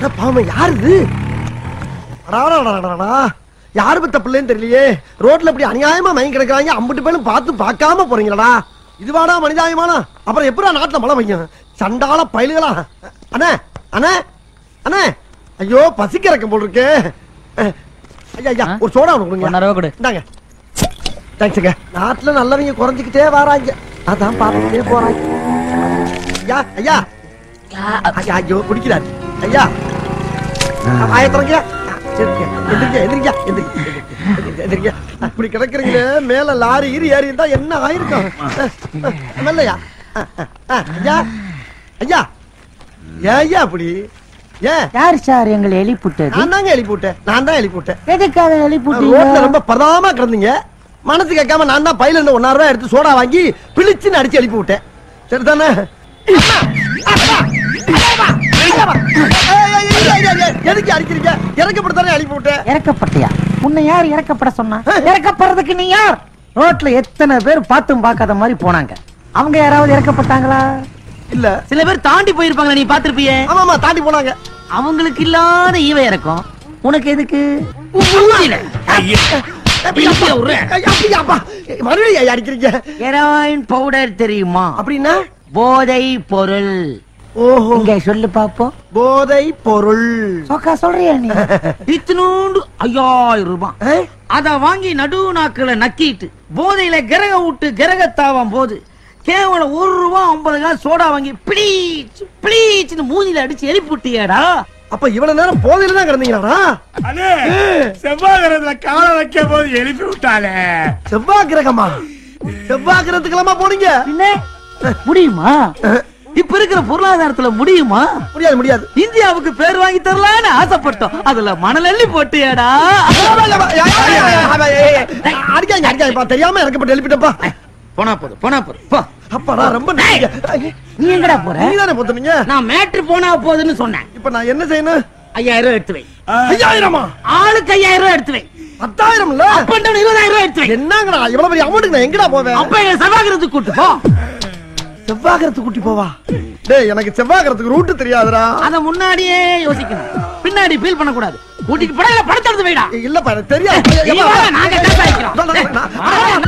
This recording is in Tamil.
அட பாவம் யாரு இது அடாடாடாடாடா. யாரு பத்த பிள்ளைன்னு தெரியலையே ரோட்ல இப்படி அநியாயமா மயங்கி கிடக்குறாங்க அம்பிட்டு பேரும் பார்த்து பார்க்காம போறீங்களடா இதுவாடா மனிதாயமானா அப்புறம் எப்படா நாட்டுல மழை பெய்யும் சண்டால பயலுகளா அண்ணே அண்ணே அண்ணே ஐயோ பசிக்கிறக்க போல் இருக்கு அஹ், ஐயா ஐயா ஒரு சோடா ஒன்று கொடுங்க ஒன்னரை ரூபா கொடு இந்தாங்க தேங்க்ஸுங்க நாட்டுல நல்லவங்க குறைஞ்சிக்கிட்டே வராங்க அதான் பார்த்துட்டே போறாங்க ஐயா ஐயா ஐயா ஐயோ குடிக்கிறாரு ஐயா ஆயத்திரங்க எந்திரிக்க எந்திரிக்க எந்திரிக்க எந்திரிக்க இப்படி கிடக்குறீங்களே மேல லாரி ஈரி ஏறி இருந்தா என்ன ஆயிருக்கும் மெல்லையா ஐயா ஐயா ஏன் ஐயா அப்படி ஏன் யார் சார் எங்களை எழுப்பிட்டது நான் தாங்க எழுப்பி விட்டேன் நான் தான் எழுப்பி விட்டேன் எதுக்காக ரோட்ல எழுப்பிட்டீங்க ரொம்ப பதாம கிடந்தீங்க மனசு கேட்காம நான் தான் பையில இருந்து ஒன்னாயிரம் ரூபாய் எடுத்து சோடா வாங்கி பிழிச்சுன்னு அடிச்சு எழுப்பி விட்டேன் சரிதானே அம்மா! அம்மா! அம்மா! ஏய், ஏய், ஏய், ஏய், ஏய், ஏய், எதுக்கு அடிக்கிறீங்க இறக்கப்பட்டுதானே எழுப்பி விட்டேன் இறக்கப்பட்டியா உன்னை யார் இறக்கப்பட சொன்னா இறக்கப்படுறதுக்கு நீ யார் ரோட்ல எத்தனை பேர் பார்த்தும் பார்க்காத மாதிரி போனாங்க அவங்க யாராவது இறக்கப்பட்டாங்களா இல்ல சில பேர் தாண்டி போயிருப்பாங்களே நீ பாத்திருப்பியே ஆமாமா தாண்டி போனாங்க அவங்களுக்கு இல்லாத ஈவ இறக்கும் உனக்கு எதுக்கு இழுப்பியா விடுறேன். ஐயா, அப்படியா, அப்பா? மறுபடியும் ஏன் அடிக்கிறீங்க ஹெராயின் பவுடர் தெரியுமா அப்படின்னா போதை பொருள் ஓஹோ இங்க சொல்லு பாப்போம் போதை பொருள் சோக்கா சொல்றியா நீ இத்தினூண்டு ஐயாயிரம் ரூபாய் ஆ? அத வாங்கி நடு நாக்குல நக்கிட்டு போதையில கிரக விட்டு கிரகத்தாவாம் போது கேவலம் ஒரு ரூபா ஐம்பது காசு சோடா வாங்கி பிளீச் பிளீச்னு மூஞ்சில அடிச்சு எழுப்பி விட்டியாடா அப்ப இவ்வளவு நேரம் போதையில தான் கிடந்தீங்களாடா அண்ணே செவ்வாய்க்கிரத்துல காலை வைக்க போது எழுப்பி விட்டாளே செவ்வாய் கிரகமா செவ்வாய் கிரகத்துக்கெல்லாமா போனீங்க பின்ன முடியுமா இப்ப இருக்கிற பொருளாதாரத்துல முடியுமா முடியாது முடியாது இந்தியாவுக்கு பேர் வாங்கி தரலான்னு ஆசைப்பட்டோம் அதுல மணல் அள்ளி போட்டியாடா அடிக்காங்க அடிக்காங்கப்பா தெரியாம இறக்கப்பட்டு எழுப்பிட்டப்பா போனா போதும் போனா போதும் போ அப்பாடா ரொம்ப நன்றிங்க. நீ எங்கடா போற நீதானே பொத்துனீங்க நான் மேட்ரு போனா போதுன்னு சொன்னேன் இப்ப நான் என்ன செய்யணும் ஐயாயிரம் ரூபாய் எடுத்து வை ஐயாயிரமா ஆளுக்கு ஐயாயிரம் ரூபாய் எடுத்து வை பத்தாயிரம் இல்ல அப்ப down இருபதாயிரம் ரூபாய் எடுத்து வை என்னங்கடா இவ்வளவு பெரிய அமௌண்ட்டுக்கு நான் எங்கடா போவேன் அப்ப என்ன சபாகிரத்துக்கு கூட்டு போ செவ்வாகரத்துக்கு கூட்டி போவா டேய் எனக்கு செவ்வாகரத்துக்கு ரூட் தெரியாதுடா அத முன்னாடியே யோசிக்கணும் பின்னாடி ஃபீல் பண்ண கூடாது கூட்டிட்டு படம் படத்தை எடுத்து வைடா இல்லப்பா எனக்கு தெரியாது நீ வா, நாங்க பேச வைக்கிறோம். நான், நான், நான்,